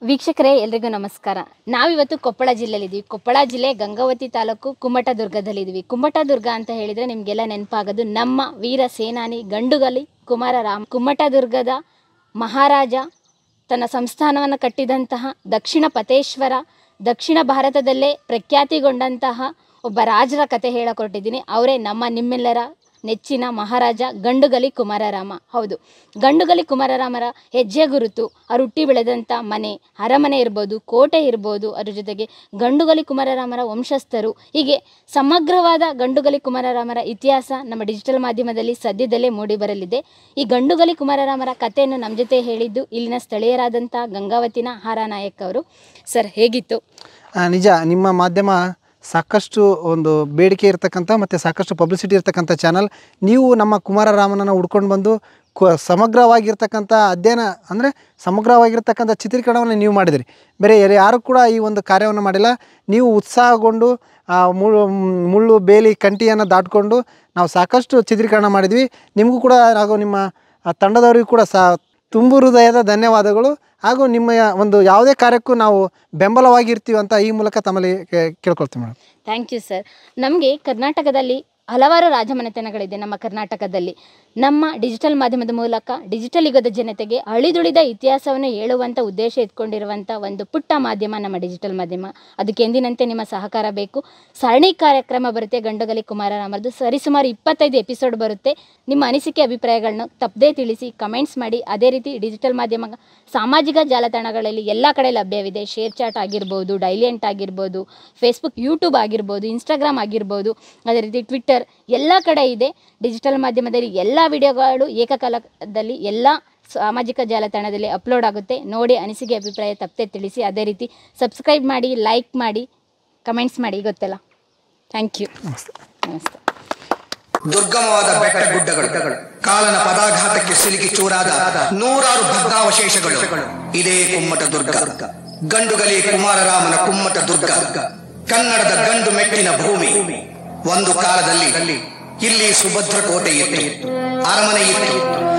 ವೀಕ್ಷಕರೇ ಎಲ್ರಿಗೂ ನಮಸ್ಕಾರ ನಾವಿವತ್ತು ಕೊಪ್ಪಳ ಜಿಲ್ಲೆಯಲ್ಲಿದ್ದೀವಿ ಕೊಪ್ಪಳ ಜಿಲ್ಲೆ ಗಂಗಾವತಿ ತಾಲೂಕು ಕುಮ್ಮಟದುರ್ಗದಲ್ಲಿದ್ದೀವಿ ಕುಮ್ಮಟದುರ್ಗ ಅಂತ ಹೇಳಿದರೆ ನಿಮಗೆಲ್ಲ ನೆನಪಾಗೋದು ನಮ್ಮ ವೀರ ಸೇನಾನಿ ಗಂಡುಗಲಿ ಕುಮಾರರಾಮ್ ಕುಮ್ಮಟದುರ್ಗದ ಮಹಾರಾಜ ತನ್ನ ಸಂಸ್ಥಾನವನ್ನು ಕಟ್ಟಿದಂತಹ ದಕ್ಷಿಣ ಪತೇಶ್ವರ ದಕ್ಷಿಣ ಭಾರತದಲ್ಲೇ ಪ್ರಖ್ಯಾತಿಗೊಂಡಂತಹ ಒಬ್ಬ ರಾಜರ ಕತೆ ಹೇಳಕೊಟ್ಟಿದ್ದೀನಿ ಅವರೇ ನಮ್ಮ ನಿಮ್ಮೆಲ್ಲರ ನೆಚ್ಚಿನ ಮಹಾರಾಜ ಗಂಡುಗಲಿ ಕುಮಾರರಾಮ ಹೌದು ಗಂಡುಗಲಿ ಕುಮಾರರಾಮರ ಹೆಜ್ಜೆ ಗುರುತು ಅವರು ಹುಟ್ಟಿ ಬೆಳೆದಂಥ ಮನೆ ಅರಮನೆ ಇರ್ಬೋದು ಕೋಟೆ ಇರ್ಬೋದು ಅದ್ರ ಜೊತೆಗೆ ಗಂಡುಗಲಿ ಕುಮಾರರಾಮರ ವಂಶಸ್ಥರು ಹೀಗೆ ಸಮಗ್ರವಾದ ಗಂಡುಗಲಿ ಕುಮಾರರಾಮರ ಇತಿಹಾಸ ನಮ್ಮ ಡಿಜಿಟಲ್ ಮಾಧ್ಯಮದಲ್ಲಿ ಸದ್ಯದಲ್ಲೇ ಮೂಡಿ ಬರಲಿದೆ ಈ ಗಂಡುಗಲಿ ಕುಮಾರರಾಮರ ಕಥೆಯನ್ನು ನಮ್ಮ ಜೊತೆ ಹೇಳಿದ್ದು ಇಲ್ಲಿನ ಸ್ಥಳೀಯರಾದಂಥ ಗಂಗಾವತಿನ ಹಾರ ನಾಯಕ್ ಅವರು ಸರ್ ಹೇಗಿತ್ತು ಆ, ನಿಜ ನಿಮ್ಮ ಮಾಧ್ಯಮ ಸಾಕಷ್ಟು ಒಂದು ಬೇಡಿಕೆ ಇರತಕ್ಕಂಥ ಮತ್ತು ಸಾಕಷ್ಟು ಪಬ್ಲಿಸಿಟಿ ಇರತಕ್ಕಂಥ ಚಾನಲ್ ನೀವು ನಮ್ಮ ಕುಮಾರರಾಮನನ್ನು ಹುಡ್ಕೊಂಡು ಬಂದು ಕು ಸಮಗ್ರವಾಗಿರ್ತಕ್ಕಂಥ ಅಧ್ಯಯನ ಅಂದರೆ ಸಮಗ್ರವಾಗಿರ್ತಕ್ಕಂಥ ಚಿತ್ರೀಕರಣವನ್ನು ನೀವು ಮಾಡಿದಿರಿ ಬೇರೆ ಯಾರು- ಯಾರು ಕೂಡ ಈ ಒಂದು ಕಾರ್ಯವನ್ನು ಮಾಡಿಲ್ಲ ನೀವು ಉತ್ಸಾಹಗೊಂಡು ಆ ಮುಳ್ಳು ಮುಳ್ಳು ಬೇಲಿ ಕಂಟಿಯನ್ನು ದಾಟ್ಕೊಂಡು ನಾವು ಸಾಕಷ್ಟು ಚಿತ್ರೀಕರಣ ಮಾಡಿದ್ವಿ ನಿಮಗೂ ಕೂಡ ಹಾಗೂ ನಿಮ್ಮ ಆ ತಂಡದವರಿಗೂ ಕೂಡ ಸಾ ತುಂಬು ಹೃದಯದ ಧನ್ಯವಾದಗಳು ಹಾಗೂ ನಿಮ್ಮ ಒಂದು ಯಾವುದೇ ಕಾರ್ಯಕ್ಕೂ ನಾವು ಬೆಂಬಲವಾಗಿರ್ತೀವಿ ಅಂತ ಈ ಮೂಲಕ ತಮ್ಮಲ್ಲಿ ಕೇ- ಕೇಳ್ಕೊಳ್ತೀವಿ ಮೇಡಮ್ ಥ್ಯಾಂಕ್ ಯು ಸರ್ ನಮಗೆ ಕರ್ನಾಟಕದಲ್ಲಿ ಹಲವಾರು ರಾಜಮನೆತನಗಳಿದೆ ನಮ್ಮ ಕರ್ನಾಟಕದಲ್ಲಿ ನಮ್ಮ ಡಿಜಿಟಲ್ ಮಾಧ್ಯಮದ ಮೂಲಕ ಡಿಜಿಟಲ್ ಯುಗದ ಜನತೆಗೆ ಅಳಿದುಳಿದ ಇತಿಹಾಸವನ್ನು ಹೇಳುವಂಥ ಉದ್ದೇಶ ಇಟ್ಕೊಂಡಿರುವಂಥ ಒಂದು ಪುಟ್ಟ ಮಾಧ್ಯಮ ನಮ್ಮ ಡಿಜಿಟಲ್ ಮಾಧ್ಯಮ ಅದಕ್ಕೆ ಎಂದಿನಂತೆ ನಿಮ್ಮ ಸಹಕಾರ ಬೇಕು ಸರಣಿ ಕಾರ್ಯಕ್ರಮ ಬರುತ್ತೆ ಗಂಡುಗಲಿ ಕುಮಾರರಾಮರದು ಸರಿಸುಮಾರು ಇಪ್ಪತ್ತೈದು ಎಪಿಸೋಡ್ ಬರುತ್ತೆ ನಿಮ್ಮ ಅನಿಸಿಕೆ ಅಭಿಪ್ರಾಯಗಳನ್ನ ತಪ್ಪದೇ ತಿಳಿಸಿ ಕಮೆಂಟ್ಸ್ ಮಾಡಿ ಅದೇ ರೀತಿ ಡಿಜಿಟಲ್ ಮಾಧ್ಯಮ ಸಾಮಾಜಿಕ ಜಾಲತಾಣಗಳಲ್ಲಿ ಎಲ್ಲ ಕಡೆ ಲಭ್ಯವಿದೆ ಶೇರ್ ಚಾಟ್ ಆಗಿರ್ಬೋದು ಡೈಲಿಯಂಟ್ ಆಗಿರ್ಬೋದು ಫೇಸ್ಬುಕ್ ಯೂಟ್ಯೂಬ್ ಆಗಿರ್ಬೋದು ಇನ್ಸ್ಟಾಗ್ರಾಮ್ ಆಗಿರ್ಬೋದು ಅದೇ ರೀತಿ ಟ್ವಿಟ್ಟರ್ ಎಲ್ಲ ಕಡೆ ಇದೆ ಡಿಜಿಟಲ್ ಮಾಧ್ಯಮದಲ್ಲಿ ಎಲ್ಲ ವಿಡಿಯೋಗಳು ಏಕಕಾಲದಲ್ಲಿ ಎಲ್ಲ ಸಾಮಾಜಿಕ ಜಾಲತಾಣದಲ್ಲಿ ಅಪ್ಲೋಡ್ ಆಗುತ್ತೆ ನೋಡಿ ಅನಿಸಿಕೆ ಅಭಿಪ್ರಾಯ ತಪ್ಪದೆ ತಿಳಿಸಿ ಅದೇ ರೀತಿ ಸಬ್ಸ್ಕ್ರೈಬ್ ಮಾಡಿ ಲೈಕ್ ಮಾಡಿ ಕಮೆಂಟ್ಸ್ ಮಾಡಿ ಗೊತ್ತಲ್ಲ ಥ್ಯಾಂಕ್ ಯು ನಮಸ್ತೆ ದುರ್ಗಮವಾದ ಬೆಟ್ಟ ಗುಡ್ಡಗಳು ಕಾಲನ ಪದಾಘಾತಕ್ಕೆ ಸಿಲುಕಿ ಚೂರಾದ ನೂರಾರು ಭಗ್ನಾವಶೇಷಗಳು ಇದೇ ಕುಮ್ಮಟ ದುರ್ಗ ಗಂಡುಗಲಿ ಕುಮಾರರಾಮನ ಕುಮ್ಮಟ ದುರ್ಗ ಕನ್ನಡದ ಗಂಡು ಮೆಟ್ಟಿನ ಭೂಮಿ ಒಂದು ಕಾಲದಲ್ಲಿ ಇಲ್ಲಿ ಸುಭದ್ರ ಕೋಟೆ ಇತ್ತು ಅರಮನೆ ಇತ್ತು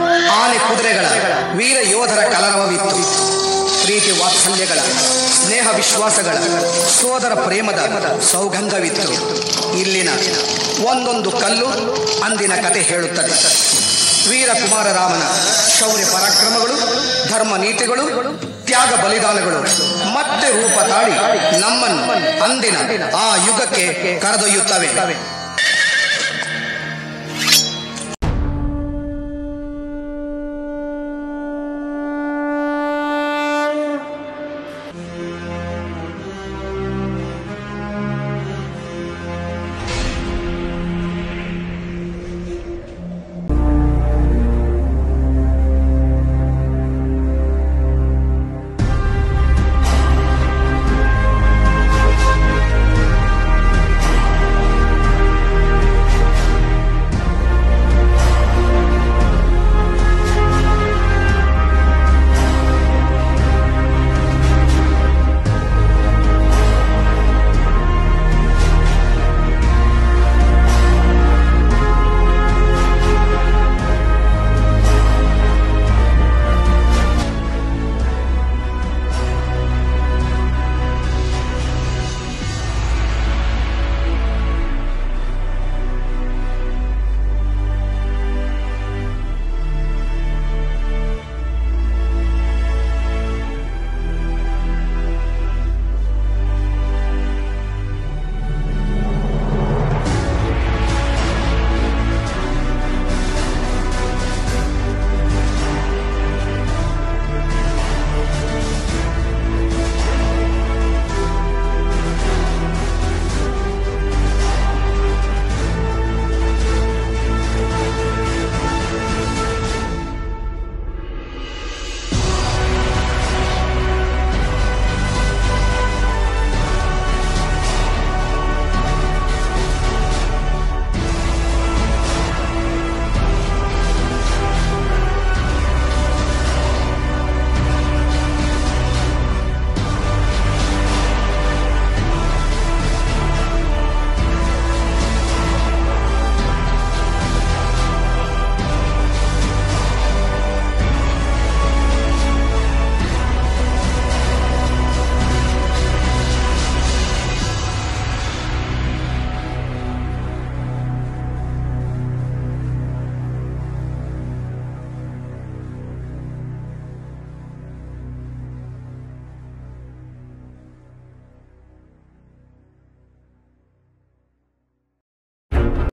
ಆನೆ ಕುದುರೆಗಳ ವೀರ ಯೋಧರ ಕಲರವವಿತ್ತು ಪ್ರೀತಿ ವಾತ್ಸಲ್ಯಗಳ ಸ್ನೇಹ ವಿಶ್ವಾಸಗಳ ಸೋದರ ಪ್ರೇಮದ ಸೌಗಂಧವಿತ್ತು ಇಲ್ಲಿನ ಒಂದೊಂದು ಕಲ್ಲು ಅಂದಿನ ಕತೆ ಹೇಳುತ್ತದೆ ವೀರ ಕುಮಾರರಾಮನ ಶೌರ್ಯ ಪರಾಕ್ರಮಗಳು ಧರ್ಮ ನೀತಿಗಳು ತ್ಯಾಗ ಬಲಿದಾನಗಳು ಮತ್ತೆ ರೂಪ ತಾಳಿ ನಮ್ಮನ್ನು ಅಂದಿನ ಆ ಯುಗಕ್ಕೆ ಕರೆದೊಯ್ಯುತ್ತವೆ